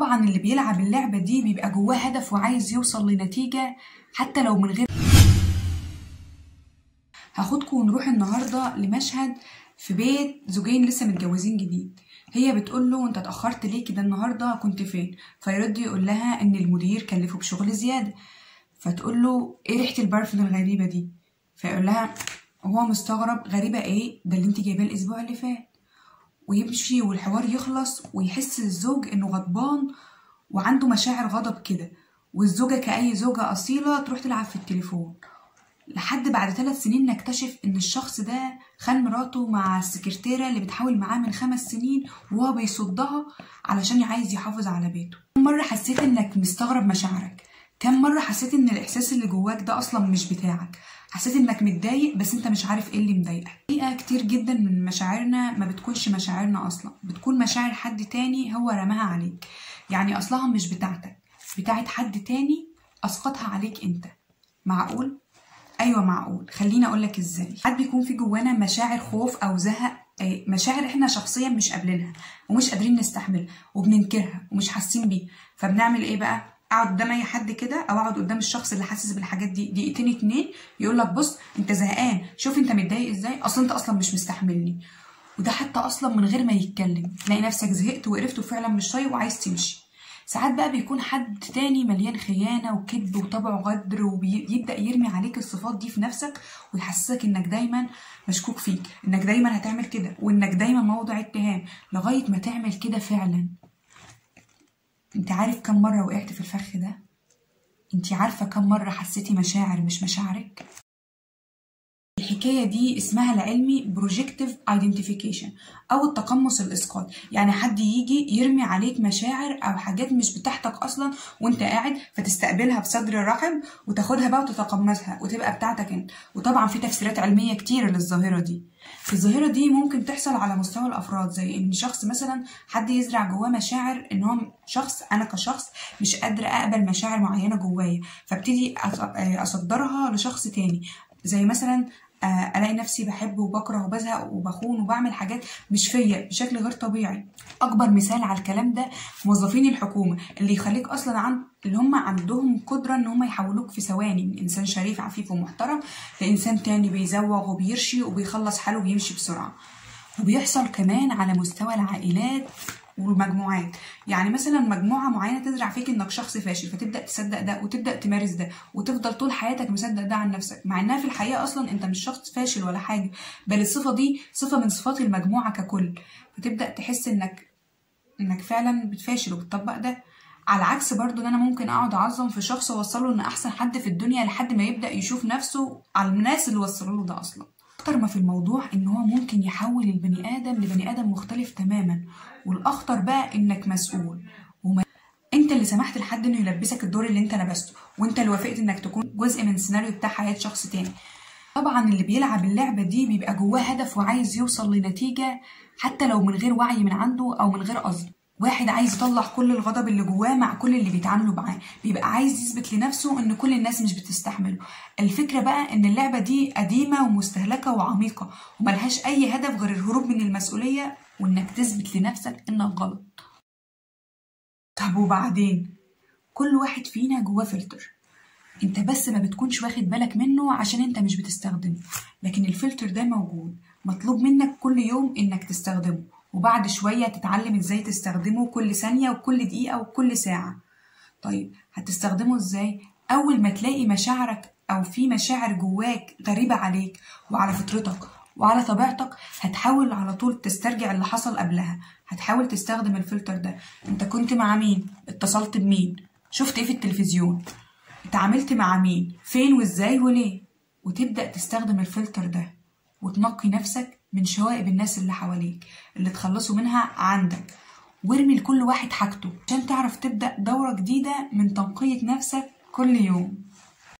طبعا اللي بيلعب اللعبة دي بيبقى جواه هدف وعايز يوصل لنتيجة حتى لو من غير هاخدكم ونروح النهاردة لمشهد في بيت زوجين لسه متجوزين جديد هي بتقول له انت اتأخرت ليه كده النهاردة كنت فين فيرد يقول لها ان المدير كلفه بشغل زيادة فتقول له ايه ريحة البرفان الغريبة دي فيقول لها هو مستغرب غريبة ايه ده اللي انت جايباه الاسبوع اللي فات ويمشي والحوار يخلص ويحس الزوج انه غضبان وعنده مشاعر غضب كده والزوجة كأي زوجة أصيلة تروح تلعب في التليفون لحد بعد ثلاث سنين نكتشف ان الشخص ده خان مراته مع السكرتيرة اللي بتحاول معاه من خمس سنين وهو بيصدها علشان عايز يحافظ على بيته كم مرة حسيت انك مستغرب مشاعرك كم مرة حسيت ان الاحساس اللي جواك ده اصلا مش بتاعك حسيت انك متضايق بس انت مش عارف ايه اللي مضايقك حقيقة كتير جدا من مشاعرنا ما بتكونش مشاعرنا اصلا بتكون مشاعر حد تاني هو رماها عليك يعني اصلها مش بتاعتك بتاعت حد تاني اسقطها عليك انت معقول ايوه معقول خليني اقول لك ازاي ساعات بيكون في جوانا مشاعر خوف او زهق أي مشاعر احنا شخصيا مش قابلينها ومش قادرين نستحملها وبننكرها ومش حاسين بيها فبنعمل ايه بقى اقعد قدام اي حد كده او اقعد قدام الشخص اللي حاسس بالحاجات دي دقيقتين اتنين يقول لك بص انت زهقان شوف انت متضايق ازاي اصلا انت اصلا مش مستحملني وده حتى اصلا من غير ما يتكلم تلاقي نفسك زهقت وقرفت وفعلا مش طايق وعايز تمشي ساعات بقى بيكون حد تاني مليان خيانة وكذب وطبعه غدر ويبدأ يرمي عليك الصفات دي في نفسك ويحسسك انك دايما مشكوك فيك انك دايما هتعمل كده وانك دايما موضع اتهام لغاية ما تعمل كده فعلا انت عارف كم مرة وقعت في الفخ ده انت عارفة كم مرة حسيتي مشاعر مش مشاعرك الحكاية دي اسمها العلمي projective identification أو التقمص الإسقاط يعني حد يجي يرمي عليك مشاعر أو حاجات مش بتاعتك أصلا وأنت قاعد فتستقبلها بصدر رحب وتاخدها بقى وتتقمصها وتبقى بتاعتك أنت وطبعا في تفسيرات علمية كتيرة للظاهرة دي الظاهرة دي ممكن تحصل على مستوى الأفراد زي إن شخص مثلا حد يزرع جواه مشاعر إن هو شخص أنا كشخص مش قادرة أقبل مشاعر معينة جوايا فابتدي أصدرها لشخص تاني زي مثلا الاقي نفسي بحب وبكره وبزهق وبخون وبعمل حاجات مش فيا بشكل غير طبيعي اكبر مثال على الكلام ده موظفين الحكومه اللي يخليك اصلا عن اللي هم عندهم قدره ان هم يحولوك في ثواني من انسان شريف عفيف ومحترم لانسان تاني بيزوغ وبيرشي وبيخلص حاله وبيمشي بسرعه وبيحصل كمان على مستوى العائلات والمجموعات يعني مثلا مجموعة معينة تزرع فيك انك شخص فاشل فتبدأ تصدق ده وتبدأ تمارس ده وتفضل طول حياتك مصدق ده عن نفسك مع انها في الحقيقة اصلا انت مش شخص فاشل ولا حاجة بل الصفة دي صفة من صفات المجموعة ككل فتبدأ تحس انك انك فعلا بتفاشل وبتطبق ده على عكس برضو ان انا ممكن اقعد اعظم في شخص اوصله ان احسن حد في الدنيا لحد ما يبدأ يشوف نفسه على الناس اللي وصلوا له ده اصلا اخطر ما في الموضوع ان هو ممكن يحول البني ادم لبني ادم مختلف تماما والاخطر بقى انك مسؤول وما انت اللي سمحت لحد انه يلبسك الدور اللي انت لبسته وانت اللي وافقت انك تكون جزء من السيناريو بتاع حياه شخص تاني طبعا اللي بيلعب اللعبه دي بيبقى جواه هدف وعايز يوصل لنتيجه حتى لو من غير وعي من عنده او من غير قصد واحد عايز يطلع كل الغضب اللي جواه مع كل اللي بيتعاملوا معاه بيبقى عايز يثبت لنفسه ان كل الناس مش بتستحمله الفكرة بقى ان اللعبة دي قديمة ومستهلكة وعميقة وملهاش اي هدف غير الهروب من المسؤولية وانك تثبت لنفسك انك غلط طب وبعدين كل واحد فينا جواه فلتر انت بس ما بتكونش واخد بالك منه عشان انت مش بتستخدمه لكن الفلتر ده موجود مطلوب منك كل يوم انك تستخدمه وبعد شوية تتعلم ازاي تستخدمه كل ثانية وكل دقيقة وكل ساعة طيب هتستخدمه ازاي؟ أول ما تلاقي مشاعرك أو في مشاعر جواك غريبة عليك وعلى فطرتك وعلى طبيعتك هتحاول على طول تسترجع اللي حصل قبلها هتحاول تستخدم الفلتر ده انت كنت مع مين؟ اتصلت بمين؟ شفت ايه في التلفزيون؟ اتعاملت مع مين؟ فين وازاي وليه؟ وتبدأ تستخدم الفلتر ده وتنقي نفسك من شوائب الناس اللي حواليك اللي تخلصوا منها عندك وارمي لكل واحد حاجته عشان تعرف تبدأ دورة جديدة من تنقية نفسك كل يوم